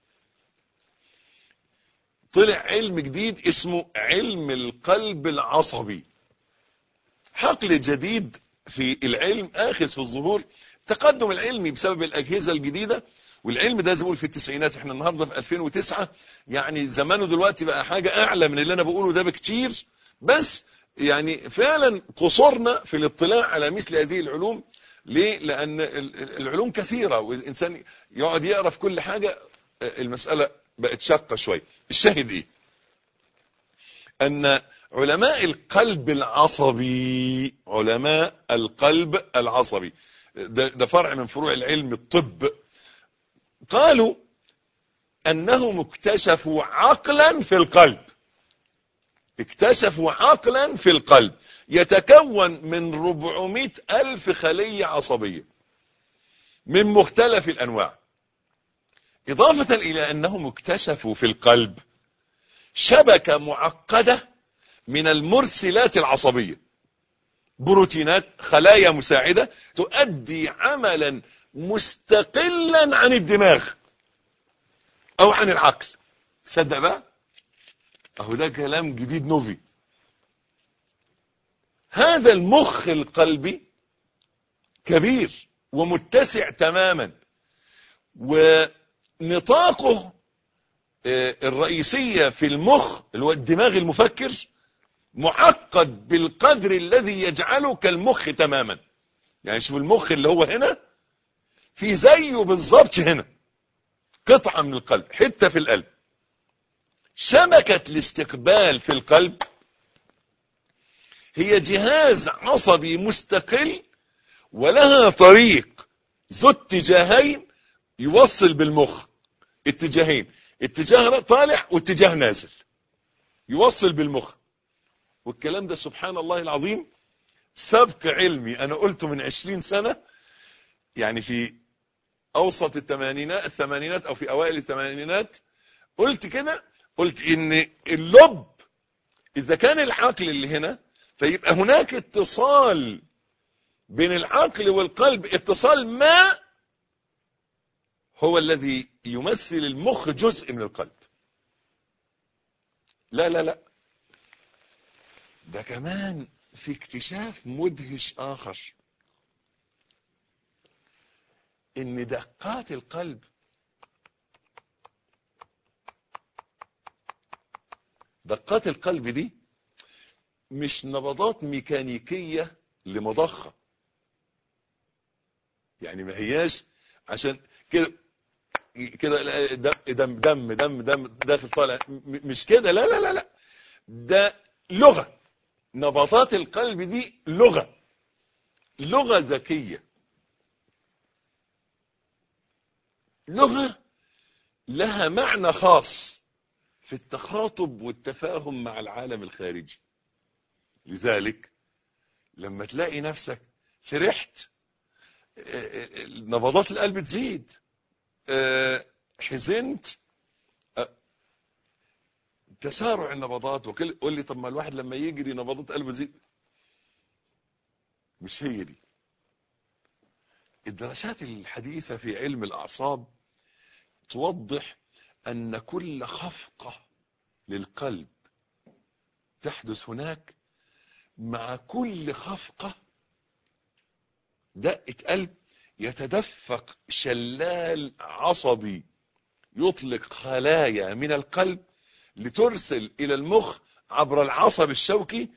طلع علم جديد اسمه علم القلب العصبي حقل جديد في العلم اخذ في الظهور التقدم العلمي بسبب الاجهزه الجديده والعلم ده زي ما بقول في التسعينات احنا النهارده في 2009 يعني زمانه دلوقتي بقى حاجه اعلى من اللي انا بقوله ده بكتير بس يعني فعلا قصرنا في الاطلاع على مثل هذه العلوم ليه؟ لان العلوم كثيره والانسان يقعد يقرا في كل حاجه المساله بقت شاقه شويه الشاهد ايه ان علماء القلب العصبي علماء القلب العصبي ده, ده فرع من فروع العلم الطب قالوا انهم اكتشفوا عقلا في القلب اكتشفوا عقلا في القلب يتكون من 400 ألف خلية عصبية من مختلف الأنواع إضافة إلى أنهم اكتشفوا في القلب شبكة معقدة من المرسلات العصبية بروتينات خلايا مساعدة تؤدي عملا مستقلا عن الدماغ أو عن العقل تصدق بقى أهو ده كلام جديد نوفي هذا المخ القلبي كبير ومتسع تماما ونطاقه الرئيسية في المخ اللي هو الدماغ المفكر معقد بالقدر الذي يجعله كالمخ تماما يعني شوف المخ اللي هو هنا في زيه بالظبط هنا قطعة من القلب حتة في القلب شبكة الاستقبال في القلب هي جهاز عصبي مستقل ولها طريق ذو اتجاهين يوصل بالمخ اتجاهين اتجاه طالع واتجاه نازل يوصل بالمخ والكلام ده سبحان الله العظيم سبق علمي انا قلته من عشرين سنة يعني في اوسط الثمانينات الثمانينات او في اوائل الثمانينات قلت كده قلت ان اللب اذا كان العقل اللي هنا فيبقى هناك اتصال بين العقل والقلب اتصال ما هو الذي يمثل المخ جزء من القلب لا لا لا ده كمان في اكتشاف مدهش آخر ان دقات القلب دقات القلب دي مش نبضات ميكانيكية لمضخة يعني ما هياش عشان كده كده دم دم دم دم داخل طالع مش كده لا لا لا لا ده لغة نبضات القلب دي لغة لغة ذكية لغة لها معنى خاص في التخاطب والتفاهم مع العالم الخارجي لذلك لما تلاقي نفسك فرحت نبضات القلب تزيد حزنت تسارع النبضات وكل قول لي طب ما الواحد لما يجري نبضات قلبه تزيد مش هي دي الدراسات الحديثة في علم الأعصاب توضح أن كل خفقة للقلب تحدث هناك مع كل خفقة دقة قلب يتدفق شلال عصبي يطلق خلايا من القلب لترسل إلى المخ عبر العصب الشوكي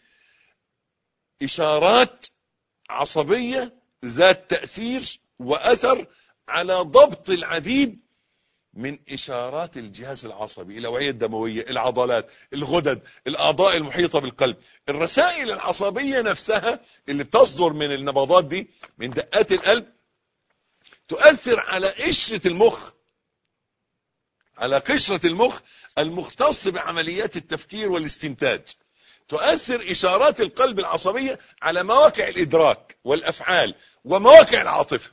إشارات عصبية ذات تأثير وأثر على ضبط العديد من إشارات الجهاز العصبي الأوعية الدموية العضلات الغدد الأعضاء المحيطة بالقلب الرسائل العصبية نفسها اللي بتصدر من النبضات دي من دقات القلب تؤثر على قشرة المخ على قشرة المخ المختص بعمليات التفكير والاستنتاج تؤثر إشارات القلب العصبية على مواقع الإدراك والأفعال ومواقع العاطفة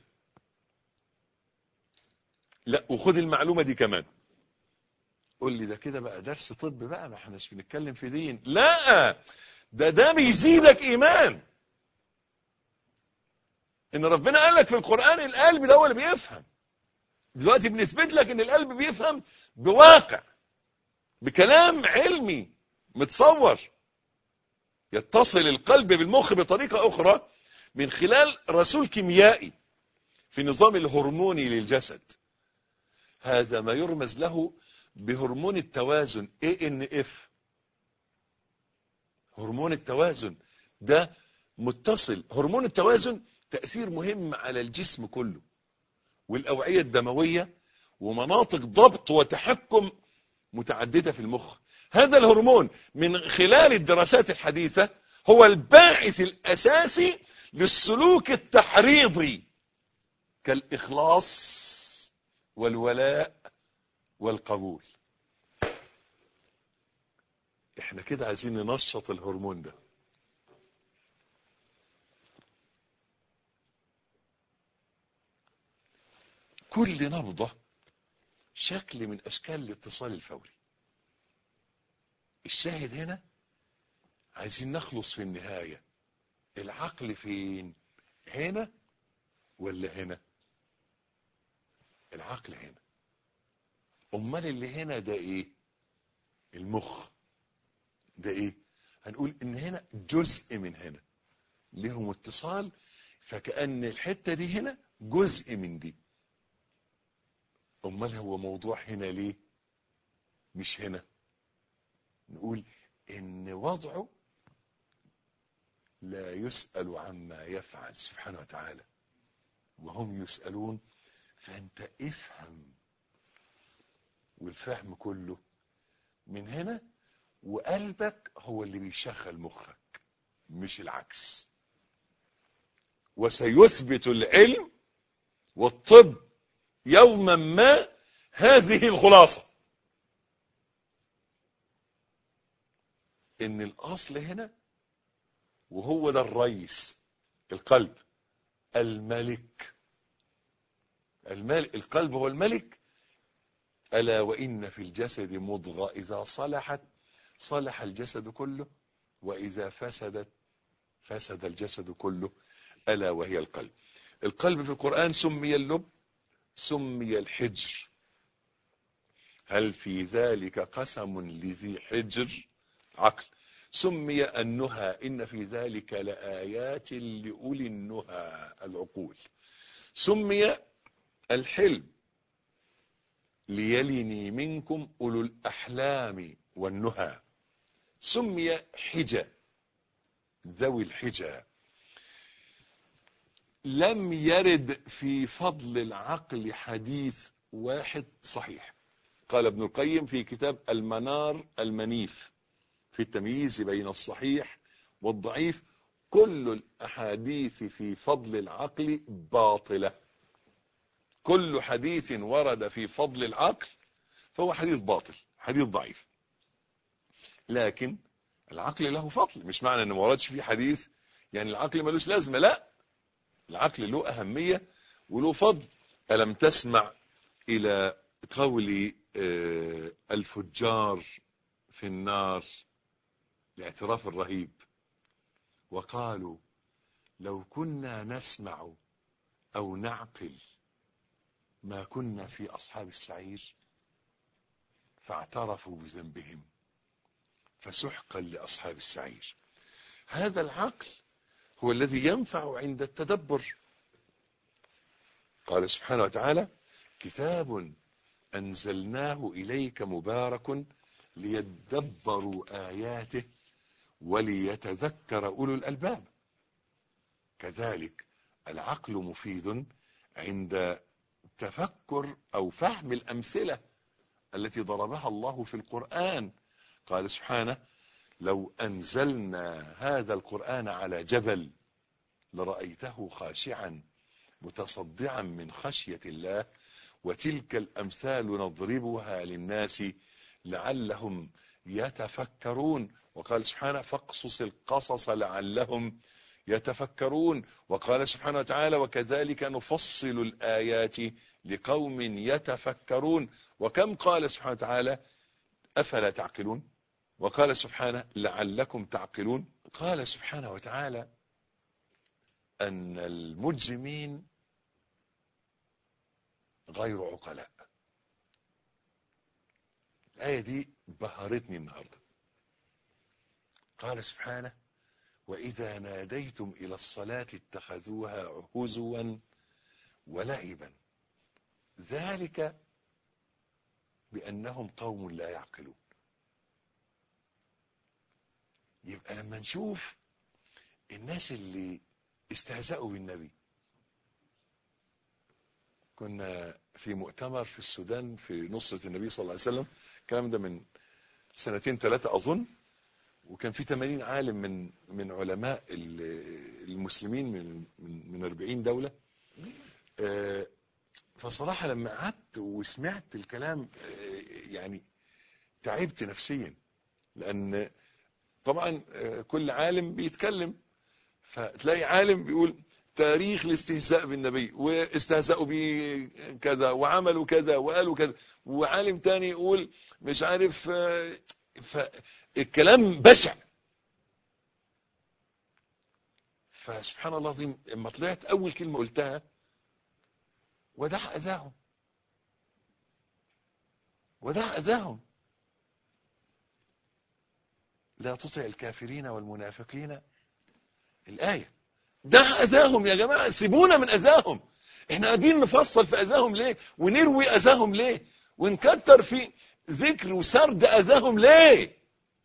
لا وخد المعلومة دي كمان قول لي ده كده بقى درس طب بقى ما احناش بنتكلم في دين لا ده ده بيزيدك إيمان إن ربنا قال لك في القرآن القلب ده هو اللي بيفهم دلوقتي بنثبت لك إن القلب بيفهم بواقع بكلام علمي متصور يتصل القلب بالمخ بطريقة أخرى من خلال رسول كيميائي في النظام الهرموني للجسد هذا ما يرمز له بهرمون التوازن ANF هرمون التوازن ده متصل هرمون التوازن تأثير مهم على الجسم كله والأوعية الدموية ومناطق ضبط وتحكم متعددة في المخ هذا الهرمون من خلال الدراسات الحديثة هو الباعث الأساسي للسلوك التحريضي كالإخلاص والولاء والقبول احنا كده عايزين ننشط الهرمون ده كل نبضة شكل من أشكال الاتصال الفوري الشاهد هنا عايزين نخلص في النهاية العقل فين هنا ولا هنا العقل هنا امال اللي هنا ده ايه المخ ده ايه هنقول ان هنا جزء من هنا لهم اتصال فكأن الحتة دي هنا جزء من دي امال هو موضوع هنا ليه مش هنا نقول ان وضعه لا يسأل عما يفعل سبحانه وتعالى وهم يسألون فانت افهم والفهم كله من هنا وقلبك هو اللي بيشغل مخك مش العكس وسيثبت العلم والطب يوما ما هذه الخلاصة ان الاصل هنا وهو ده الرئيس القلب الملك الملك القلب هو الملك ألا وإن في الجسد مضغة إذا صلحت صلح الجسد كله وإذا فسدت فسد الجسد كله ألا وهي القلب القلب في القرآن سمي اللب سمي الحجر هل في ذلك قسم لذي حجر عقل سمي النهى إن في ذلك لآيات لأولي النهى العقول سمي الحلم ليلني منكم أولو الأحلام والنهى سمي حجة ذوي الحجة لم يرد في فضل العقل حديث واحد صحيح قال ابن القيم في كتاب المنار المنيف في التمييز بين الصحيح والضعيف كل الأحاديث في فضل العقل باطلة كل حديث ورد في فضل العقل فهو حديث باطل حديث ضعيف لكن العقل له فضل مش معنى انه ما وردش فيه حديث يعني العقل ملوش لازمة لا العقل له أهمية وله فضل ألم تسمع إلى قول الفجار في النار الاعتراف الرهيب وقالوا لو كنا نسمع أو نعقل ما كنا في أصحاب السعير فاعترفوا بذنبهم فسحقا لأصحاب السعير هذا العقل هو الذي ينفع عند التدبر قال سبحانه وتعالى كتاب أنزلناه إليك مبارك ليدبروا آياته وليتذكر أولو الألباب كذلك العقل مفيد عند تفكر أو فهم الأمثلة التي ضربها الله في القرآن قال سبحانه لو أنزلنا هذا القرآن على جبل لرأيته خاشعا متصدعا من خشية الله وتلك الأمثال نضربها للناس لعلهم يتفكرون وقال سبحانه فاقصص القصص لعلهم يتفكرون وقال سبحانه وتعالى وكذلك نفصل الآيات لقوم يتفكرون وكم قال سبحانه وتعالى أفلا تعقلون وقال سبحانه لعلكم تعقلون قال سبحانه وتعالى أن المجرمين غير عقلاء الآية دي بهرتني النهاردة قال سبحانه وإذا ناديتم إلى الصلاة اتخذوها هزوا ولعبا ذلك بأنهم قوم لا يعقلون يبقى لما نشوف الناس اللي استهزأوا بالنبي كنا في مؤتمر في السودان في نصرة النبي صلى الله عليه وسلم الكلام ده من سنتين ثلاثة أظن وكان في 80 عالم من من علماء المسلمين من من, من 40 دولة فصراحة لما قعدت وسمعت الكلام يعني تعبت نفسيا لأن طبعا كل عالم بيتكلم فتلاقي عالم بيقول تاريخ الاستهزاء بالنبي واستهزأوا به كذا وعملوا كذا وقالوا كذا وعالم تاني يقول مش عارف فالكلام بشع فسبحان الله العظيم لما طلعت اول كلمة قلتها ودع اذاهم ودع اذاهم لا تطع الكافرين والمنافقين الآية دع أذاهم يا جماعة سيبونا من أذاهم احنا قاعدين نفصل في أذاهم ليه ونروي أذاهم ليه ونكتر في ذكر وسرد أذاهم ليه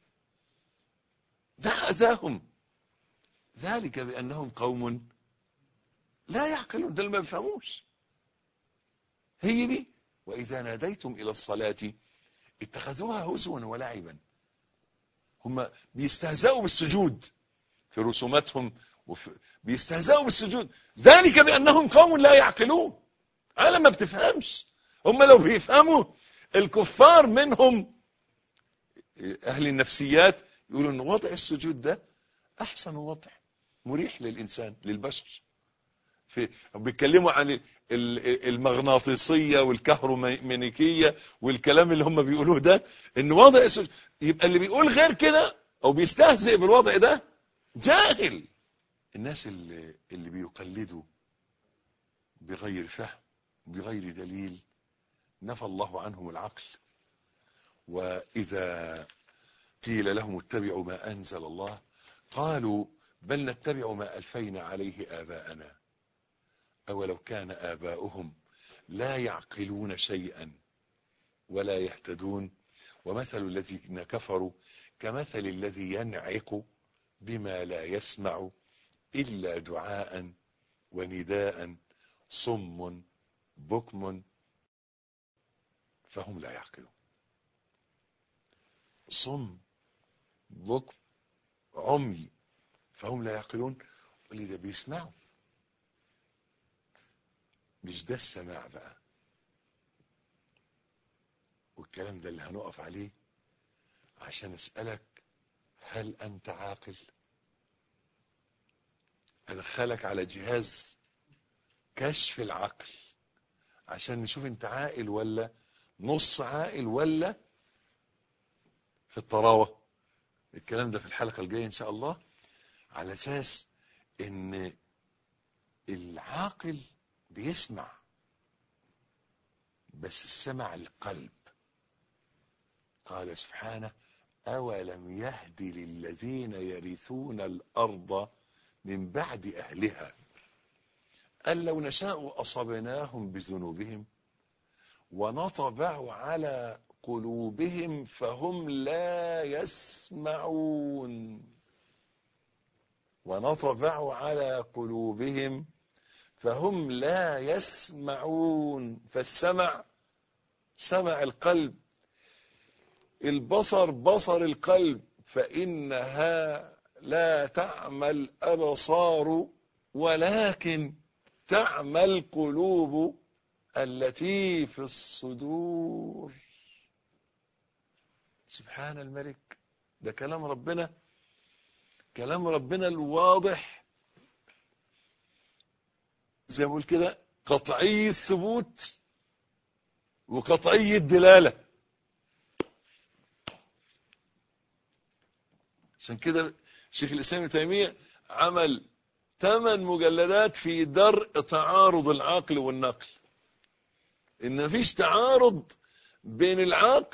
دع أذاهم ذلك بأنهم قوم لا يعقلون ده اللي ما بيفهموش هي دي وإذا ناديتم إلى الصلاة اتخذوها هزوا ولعبا هم بيستهزئوا بالسجود في رسوماتهم وفي بيستهزئوا بالسجود ذلك بأنهم قوم لا يعقلون عالم ما بتفهمش هم لو بيفهموا الكفار منهم أهل النفسيات يقولوا أن وضع السجود ده أحسن وضع مريح للإنسان للبشر في بيتكلموا عن المغناطيسية والكهروميكانيكية والكلام اللي هم بيقولوه ده ان وضع السجود يبقى اللي بيقول غير كده او بيستهزئ بالوضع ده جاهل الناس اللي, اللي بيقلدوا بغير فهم بغير دليل نفى الله عنهم العقل وإذا قيل لهم اتبعوا ما أنزل الله قالوا بل نتبع ما ألفينا عليه آباءنا أولو كان آباؤهم لا يعقلون شيئا ولا يهتدون ومثل الذين كفروا كمثل الذي ينعق بما لا يسمع إلا دعاء ونداء صم بكم فهم لا يعقلون صم بكم عمي فهم لا يعقلون ولذا بيسمعوا مش ده السماع بقى والكلام ده اللي هنقف عليه عشان اسألك هل انت عاقل ادخلك على جهاز كشف العقل عشان نشوف انت عاقل ولا نص عاقل ولا في الطراوة الكلام ده في الحلقة الجاية ان شاء الله على اساس ان العاقل بيسمع بس السمع القلب قال سبحانه أولم يهد للذين يرثون الأرض من بعد أهلها أن لو نشاء أصبناهم بذنوبهم ونطبع على قلوبهم فهم لا يسمعون ونطبع على قلوبهم فهم لا يسمعون فالسمع سمع القلب البصر بصر القلب فإنها لا تعمى الأبصار ولكن تعمى القلوب التي في الصدور سبحان الملك ده كلام ربنا كلام ربنا الواضح زي ما بقول كده قطعي الثبوت وقطعي الدلالة عشان كده شيخ الإسلام ابن تيمية عمل ثمان مجلدات في درء تعارض العقل والنقل إن مفيش تعارض بين العقل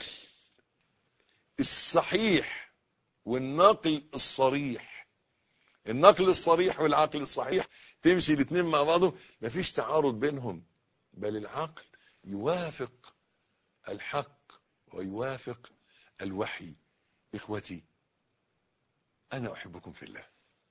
الصحيح والنقل الصريح النقل الصريح والعقل الصحيح تمشي الاثنين مع بعضهم مفيش تعارض بينهم بل العقل يوافق الحق ويوافق الوحي إخوتي أنا أحبكم في الله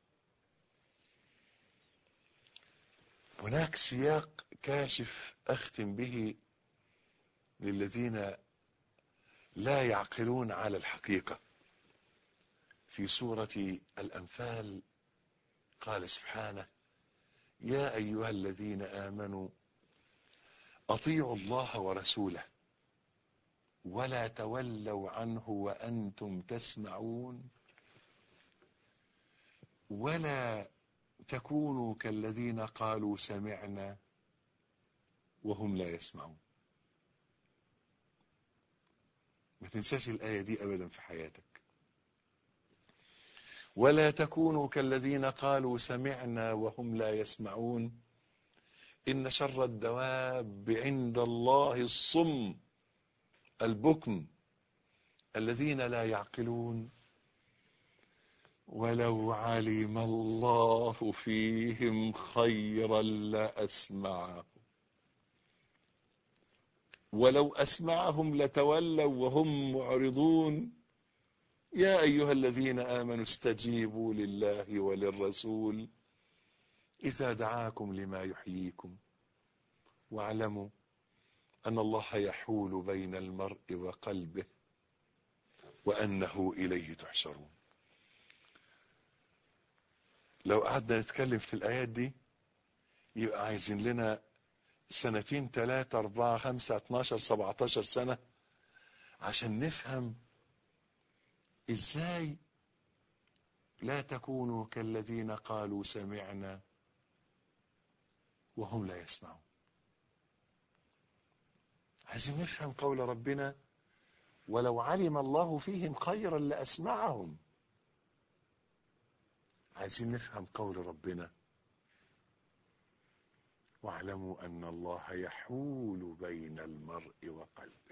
هناك سياق كاشف أختم به للذين لا يعقلون على الحقيقة في سورة الأنفال قال سبحانه يا أيها الذين آمنوا أطيعوا الله ورسوله ولا تولوا عنه وأنتم تسمعون ولا تكونوا كالذين قالوا سمعنا وهم لا يسمعون ما تنساش الآية دي أبدا في حياتك ولا تكونوا كالذين قالوا سمعنا وهم لا يسمعون إن شر الدواب عند الله الصم البكم الذين لا يعقلون ولو علم الله فيهم خيرا لأسمعهم ولو أسمعهم لتولوا وهم معرضون يا أيها الذين آمنوا استجيبوا لله وللرسول إذا دعاكم لما يحييكم واعلموا أن الله يحول بين المرء وقلبه وأنه إليه تحشرون لو قعدنا نتكلم في الآيات دي يبقى عايزين لنا سنتين ثلاثة أربعة خمسة اتناشر سبعتاشر سنة عشان نفهم إزاي لا تكونوا كالذين قالوا سمعنا وهم لا يسمعون عايزين نفهم قول ربنا ولو علم الله فيهم خيرا لأسمعهم عايزين نفهم قول ربنا واعلموا أن الله يحول بين المرء وقلبه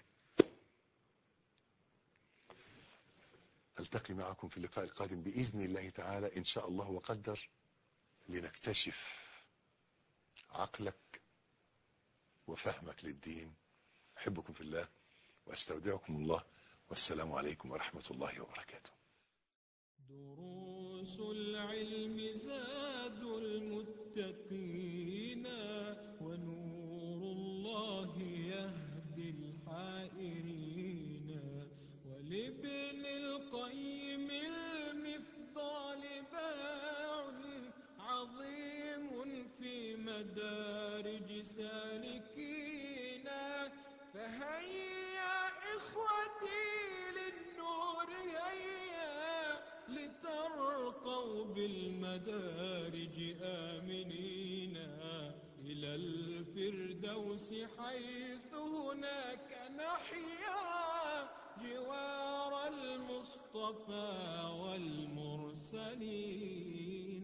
ألتقي معكم في اللقاء القادم بإذن الله تعالى إن شاء الله وقدر لنكتشف عقلك وفهمك للدين أحبكم في الله وأستودعكم الله والسلام عليكم ورحمة الله وبركاته دروس العلم زاد المتقين ونور الله يهدي الحائرين ولابن القيم المفضال باع عظيم في مدارج سالكين فهيا إخوتي للنور هيا لترقوا بالمدارج آمنين إلى الفردوس حيث هناك نحيا جوار المصطفى والمرسلين